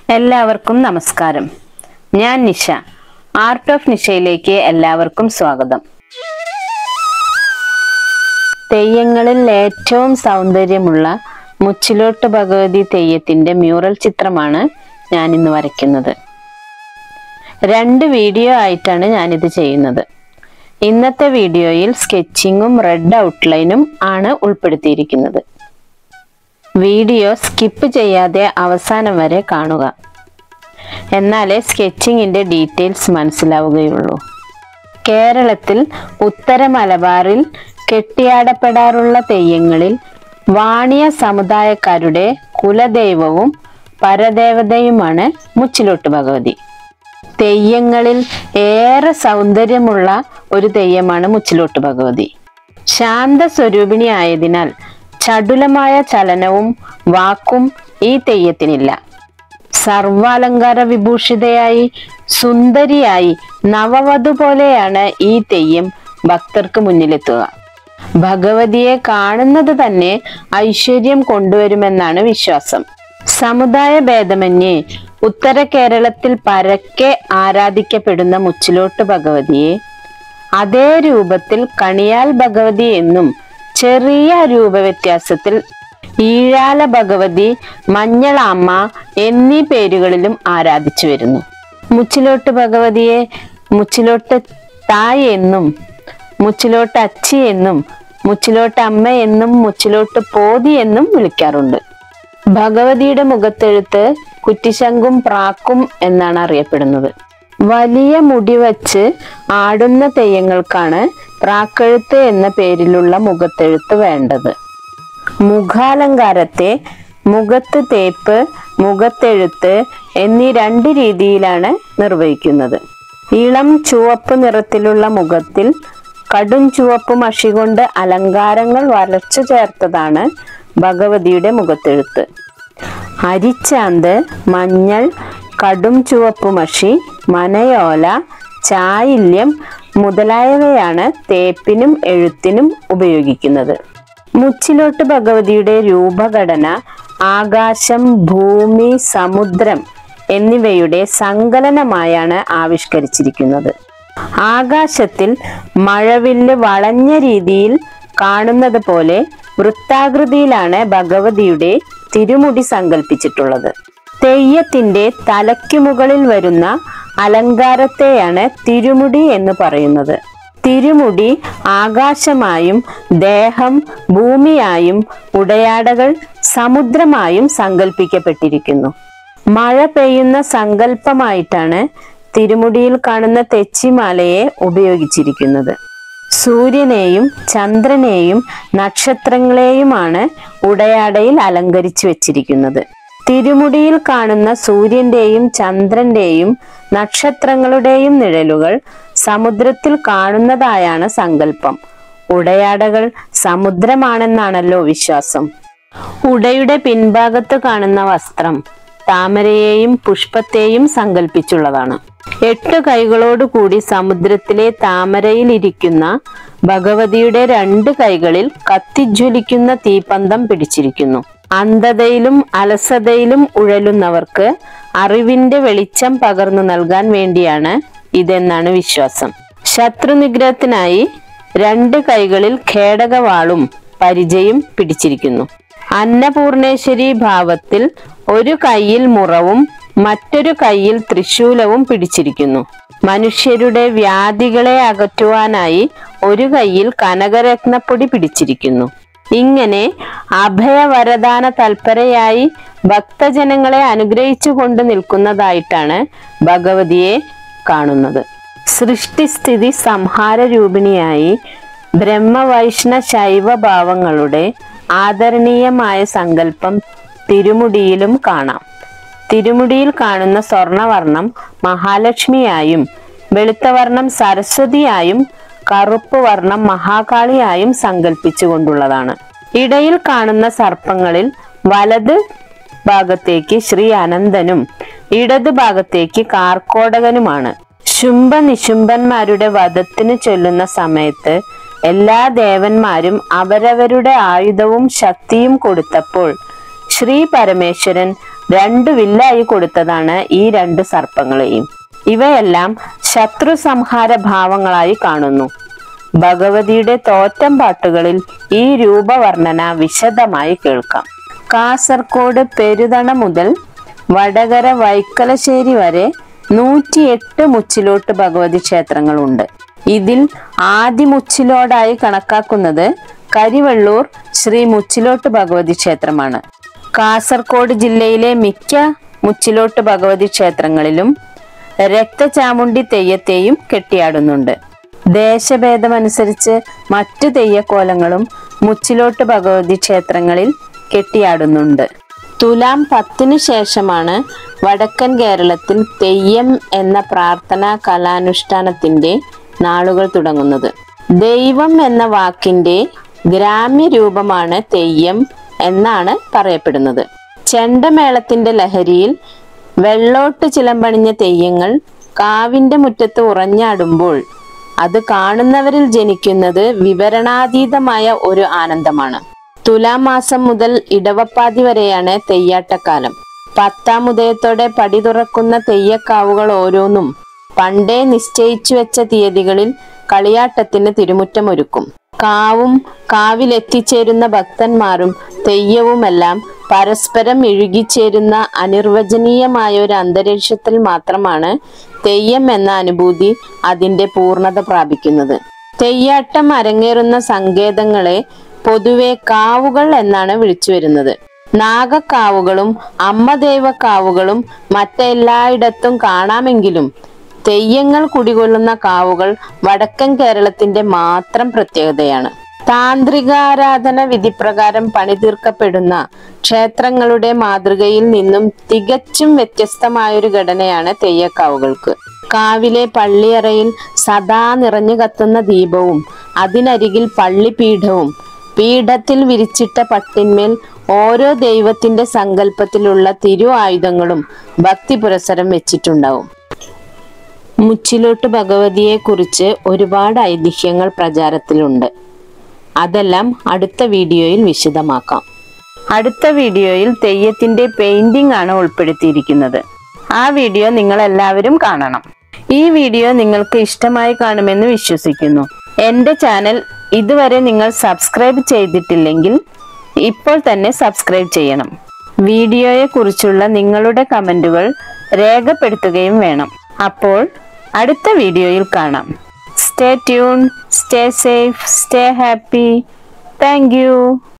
എല്ലാവർക്കും നമസ്കാരം ഞാൻ നിഷ ആർട്ട് ഓഫ് നിഷയിലേക്ക് എല്ലാവർക്കും സ്വാഗതം തെയ്യങ്ങളിൽ ഏറ്റവും സൗന്ദര്യമുള്ള മുച്ചിലോട്ട് ഭഗവതി തെയ്യത്തിന്റെ മ്യൂറൽ ചിത്രമാണ് ഞാൻ ഇന്ന് വരയ്ക്കുന്നത് രണ്ട് വീഡിയോ ആയിട്ടാണ് ഞാനിത് ചെയ്യുന്നത് ഇന്നത്തെ വീഡിയോയിൽ സ്കെച്ചിങ്ങും റെഡ് ഔട്ട്ലൈനും ആണ് ഉൾപ്പെടുത്തിയിരിക്കുന്നത് വീഡിയോ സ്കിപ്പ് ചെയ്യാതെ അവസാനം വരെ കാണുക എന്നാലേ സ്കെച്ചിങ്ങിന്റെ ഡീറ്റെയിൽസ് മനസ്സിലാവുകയുള്ളൂ കേരളത്തിൽ ഉത്തര മലബാറിൽ കെട്ടിയാടപ്പെടാറുള്ള തെയ്യങ്ങളിൽ വാണിയ സമുദായക്കാരുടെ കുലദൈവവും പരദേവതയുമാണ് മുച്ചിലോട്ട് ഭഗവതി തെയ്യങ്ങളിൽ ഏറെ സൗന്ദര്യമുള്ള ഒരു തെയ്യമാണ് മുച്ചിലോട്ട് ഭഗവതി ശാന്ത സ്വരൂപിണി ആയതിനാൽ ചടുലമായ ചലനവും വാക്കും ഈ തെയ്യത്തിനില്ല സർവാലങ്കാര വിഭൂഷിതയായി സുന്ദരിയായി നവവധു പോലെയാണ് ഈ തെയ്യം ഭക്തർക്ക് മുന്നിലെത്തുക ഭഗവതിയെ കാണുന്നത് തന്നെ ഐശ്വര്യം കൊണ്ടുവരുമെന്നാണ് വിശ്വാസം സമുദായ ഭേദമന്യേ ഉത്തര കേരളത്തിൽ പരക്കെ ആരാധിക്കപ്പെടുന്ന മുച്ചിലോട്ട് ഭഗവതിയെ അതേ രൂപത്തിൽ കണിയാൽ ഭഗവതി എന്നും ചെറിയ രൂപവ്യത്യാസത്തിൽ ഈഴാല ഭഗവതി മഞ്ഞളാമ്മ എന്നീ പേരുകളിലും ആരാധിച്ചു വരുന്നു മുച്ചിലോട്ട് ഭഗവതിയെ മുച്ചിലോട്ട് തായ് എന്നും മുച്ചിലോട്ട് അച്ചി എന്നും മുച്ചിലോട്ട് അമ്മ എന്നും മുച്ചിലോട്ട് പോതി എന്നും വിളിക്കാറുണ്ട് ഭഗവതിയുടെ മുഖത്തെഴുത്ത് കുറ്റിശങ്കും പ്രാക്കും എന്നാണ് അറിയപ്പെടുന്നത് വലിയ മുടി വച്ച് ആടുന്ന തെയ്യങ്ങൾക്കാണ് പ്രാക്കെഴുത്ത് എന്ന പേരിലുള്ള മുഖത്തെഴുത്ത് വേണ്ടത് മുഖാലങ്കാരത്തെ മുഖത്ത് തേപ്പ് മുഖത്തെഴുത്ത് എന്നീ രണ്ട് രീതിയിലാണ് നിർവഹിക്കുന്നത് ഇളം ചുവപ്പ് നിറത്തിലുള്ള മുഖത്തിൽ കടും ചുവപ്പ് മഷി കൊണ്ട് അലങ്കാരങ്ങൾ വരച്ചു ചേർത്തതാണ് ഭഗവതിയുടെ മുഖത്തെഴുത്ത് അരിച്ചാന്ത് മഞ്ഞൾ കടും ചുവപ്പ് മഷി മനയോല ചായില്യം മുതലായവയാണ് തേപ്പിനും എഴുത്തിനും ഉപയോഗിക്കുന്നത് മുച്ചിലോട്ട് ഭഗവതിയുടെ രൂപഘടന ആകാശം ഭൂമി സമുദ്രം എന്നിവയുടെ സങ്കലനമായാണ് ആവിഷ്കരിച്ചിരിക്കുന്നത് ആകാശത്തിൽ മഴവില്ല് വളഞ്ഞ രീതിയിൽ കാണുന്നത് പോലെ വൃത്താകൃതിയിലാണ് ഭഗവതിയുടെ തിരുമുടി സങ്കല്പിച്ചിട്ടുള്ളത് തെയ്യത്തിന്റെ തലയ്ക്കു മുകളിൽ വരുന്ന അലങ്കാരത്തെയാണ് തിരുമുടി എന്ന് പറയുന്നത് തിരുമുടി ആകാശമായും ദേഹം ഭൂമിയായും ഉടയാടകൾ സമുദ്രമായും സങ്കല്പിക്കപ്പെട്ടിരിക്കുന്നു മഴ പെയ്യുന്ന സങ്കല്പമായിട്ടാണ് തിരുമുടിയിൽ കാണുന്ന തെച്ചിമാലയെ ഉപയോഗിച്ചിരിക്കുന്നത് സൂര്യനെയും ചന്ദ്രനെയും നക്ഷത്രങ്ങളെയുമാണ് ഉടയാടയിൽ അലങ്കരിച്ചു വെച്ചിരിക്കുന്നത് തിരുമുടിയിൽ കാണുന്ന സൂര്യന്റെയും ചന്ദ്രന്റെയും നക്ഷത്രങ്ങളുടെയും നിഴലുകൾ സമുദ്രത്തിൽ കാണുന്നതായാണ് സങ്കല്പം ഉടയാടകൾ സമുദ്രമാണെന്നാണല്ലോ വിശ്വാസം ഉടയുടെ പിൻഭാഗത്ത് കാണുന്ന വസ്ത്രം താമരയെയും പുഷ്പത്തെയും സങ്കല്പിച്ചുള്ളതാണ് എട്ട് കൈകളോട് കൂടി സമുദ്രത്തിലെ താമരയിൽ ഇരിക്കുന്ന ഭഗവതിയുടെ രണ്ട് കൈകളിൽ കത്തിജ്വലിക്കുന്ന തീപന്തം പിടിച്ചിരിക്കുന്നു അന്ധതയിലും അലസതയിലും ഉഴലുന്നവർക്ക് അറിവിന്റെ വെളിച്ചം പകർന്നു നൽകാൻ വേണ്ടിയാണ് ഇതെന്നാണ് വിശ്വാസം ശത്രു നിഗ്രഹത്തിനായി രണ്ട് കൈകളിൽ ഖേടകവാളും പരിചയും പിടിച്ചിരിക്കുന്നു അന്നപൂർണേശ്വരി ഭാവത്തിൽ ഒരു കൈയിൽ മുറവും മറ്റൊരു കൈയിൽ ത്രിശൂലവും പിടിച്ചിരിക്കുന്നു മനുഷ്യരുടെ വ്യാധികളെ അകറ്റുവാനായി ഒരു കൈയിൽ കനകരത്നപ്പൊടി പിടിച്ചിരിക്കുന്നു ഇങ്ങനെ അഭയവരദാന തൽപരയായി ഭക്തജനങ്ങളെ അനുഗ്രഹിച്ചു കൊണ്ട് നിൽക്കുന്നതായിട്ടാണ് ഭഗവതിയെ കാണുന്നത് സൃഷ്ടിസ്ഥിതി സംഹാര രൂപിണിയായി ബ്രഹ്മവൈഷ്ണ ശൈവ ഭാവങ്ങളുടെ ആദരണീയമായ സങ്കല്പം തിരുമുടിയിലും കാണാം തിരുമുടിയിൽ കാണുന്ന സ്വർണവർണം മഹാലക്ഷ്മിയായും വെളുത്ത വർണ്ണം സരസ്വതിയായും കറുപ്പ് വർണ്ണം മഹാകാളിയായും സങ്കല്പിച്ചുകൊണ്ടുള്ളതാണ് ഇടയിൽ കാണുന്ന സർപ്പങ്ങളിൽ വലത് ഭാഗത്തേക്ക് ശ്രീ അനന്തനും ഇടത് ഭാഗത്തേക്ക് കാർക്കോടകനുമാണ് ശുംഭ നിശുംഭന്മാരുടെ വധത്തിന് ചൊല്ലുന്ന സമയത്ത് എല്ലാ ദേവന്മാരും അവരവരുടെ ആയുധവും ശക്തിയും കൊടുത്തപ്പോൾ ശ്രീ പരമേശ്വരൻ രണ്ടു വില്ലായി കൊടുത്തതാണ് ഈ രണ്ട് സർപ്പങ്ങളെയും ഇവയെല്ലാം ശത്രു സംഹാര ഭാവങ്ങളായി കാണുന്നു ഭഗവതിയുടെ തോറ്റം പാട്ടുകളിൽ ഈ രൂപവർണ്ണന വിശദമായി കേൾക്കാം കാസർഗോഡ് പെരുതണ മുതൽ വടകര വൈക്കലശ്ശേരി വരെ നൂറ്റിയെട്ട് മുച്ചിലോട്ട് ഭഗവതി ക്ഷേത്രങ്ങളുണ്ട് ഇതിൽ ആദ്യ മുച്ചിലോടായി കണക്കാക്കുന്നത് കരിവള്ളൂർ ശ്രീ മുച്ചിലോട്ട് ഭഗവതി ക്ഷേത്രമാണ് കാസർഗോഡ് ജില്ലയിലെ മിക്ക മുച്ചിലോട്ട് ഭഗവതി ക്ഷേത്രങ്ങളിലും രക്തചാമുണ്ടി തെയ്യത്തെയും കെട്ടിയാടുന്നുണ്ട് ദേശഭേദമനുസരിച്ച് മറ്റു തെയ്യക്കോലങ്ങളും മുച്ചിലോട്ട് ഭഗവതി ക്ഷേത്രങ്ങളിൽ കെട്ടിയാടുന്നുണ്ട് തുലാം പത്തിനു ശേഷമാണ് വടക്കൻ കേരളത്തിൽ തെയ്യം എന്ന പ്രാർത്ഥനാ കലാനുഷ്ഠാനത്തിന്റെ നാളുകൾ തുടങ്ങുന്നത് ദൈവം എന്ന വാക്കിന്റെ ഗ്രാമ്യ രൂപമാണ് തെയ്യം എന്നാണ് പറയപ്പെടുന്നത് ചെണ്ടമേളത്തിന്റെ ലഹരിയിൽ വെള്ളോട്ട് ചിലമ്പണിഞ്ഞ തെയ്യങ്ങൾ കാവിന്റെ മുറ്റത്ത് ഉറഞ്ഞാടുമ്പോൾ അത് കാണുന്നവരിൽ ജനിക്കുന്നത് വിവരണാതീതമായ ഒരു ആനന്ദമാണ് തുലാമാസം മുതൽ ഇടവപ്പാതി വരെയാണ് തെയ്യാട്ടക്കാലം പത്താം ഉദയത്തോടെ പടി തുറക്കുന്ന തെയ്യക്കാവുകൾ ഓരോന്നും പണ്ടേ നിശ്ചയിച്ചു വെച്ച തീയതികളിൽ കളിയാട്ടത്തിന് തിരുമുറ്റമൊരുക്കും കാവും കാവിലെത്തിച്ചേരുന്ന ഭക്തന്മാരും തെയ്യവുമെല്ലാം പരസ്പരം ഇഴുകിച്ചേരുന്ന അനിർവചനീയമായ ഒരു അന്തരീക്ഷത്തിൽ മാത്രമാണ് തെയ്യം എന്ന അനുഭൂതി അതിന്റെ പൂർണ്ണത പ്രാപിക്കുന്നത് തെയ്യാട്ടം അരങ്ങേറുന്ന സങ്കേതങ്ങളെ പൊതുവെ കാവുകൾ എന്നാണ് വിളിച്ചു വരുന്നത് നാഗക്കാവുകളും അമ്മദൈവക്കാവുകളും മറ്റെല്ലായിടത്തും കാണാമെങ്കിലും തെയ്യങ്ങൾ കുടികൊള്ളുന്ന കാവുകൾ വടക്കൻ കേരളത്തിന്റെ മാത്രം പ്രത്യേകതയാണ് താന്ത്രികാരാധന വിധിപ്രകാരം പണിതീർക്കപ്പെടുന്ന ക്ഷേത്രങ്ങളുടെ മാതൃകയിൽ നിന്നും തികച്ചും വ്യത്യസ്തമായൊരു ഘടനയാണ് തെയ്യക്കാവുകൾക്ക് കാവിലെ പള്ളിയറയിൽ സദാ നിറഞ്ഞു കത്തുന്ന ദീപവും അതിനരികിൽ പള്ളിപീഠവും പീഠത്തിൽ വിരിച്ചിട്ട പട്ടിന്മേൽ ഓരോ ദൈവത്തിന്റെ സങ്കല്പത്തിലുള്ള തിരു ആയുധങ്ങളും ഭക്തി പുരസരം വെച്ചിട്ടുണ്ടാവും മുച്ചിലോട്ട് ഭഗവതിയെ കുറിച്ച് ഒരുപാട് ഐതിഹ്യങ്ങൾ പ്രചാരത്തിലുണ്ട് അതെല്ലാം അടുത്ത വീഡിയോയിൽ വിശദമാക്കാം അടുത്ത വീഡിയോയിൽ തെയ്യത്തിന്റെ പെയിന്റിംഗ് ആണ് ഉൾപ്പെടുത്തിയിരിക്കുന്നത് ആ വീഡിയോ നിങ്ങൾ എല്ലാവരും കാണണം ഈ വീഡിയോ നിങ്ങൾക്ക് ഇഷ്ടമായി കാണുമെന്ന് വിശ്വസിക്കുന്നു എന്റെ ചാനൽ ഇതുവരെ നിങ്ങൾ സബ്സ്ക്രൈബ് ചെയ്തിട്ടില്ലെങ്കിൽ ഇപ്പോൾ തന്നെ സബ്സ്ക്രൈബ് ചെയ്യണം വീഡിയോയെ കുറിച്ചുള്ള നിങ്ങളുടെ കമന്റുകൾ രേഖപ്പെടുത്തുകയും വേണം അപ്പോൾ അടുത്ത വീഡിയോയിൽ കാണാം stay tune stay safe stay happy thank U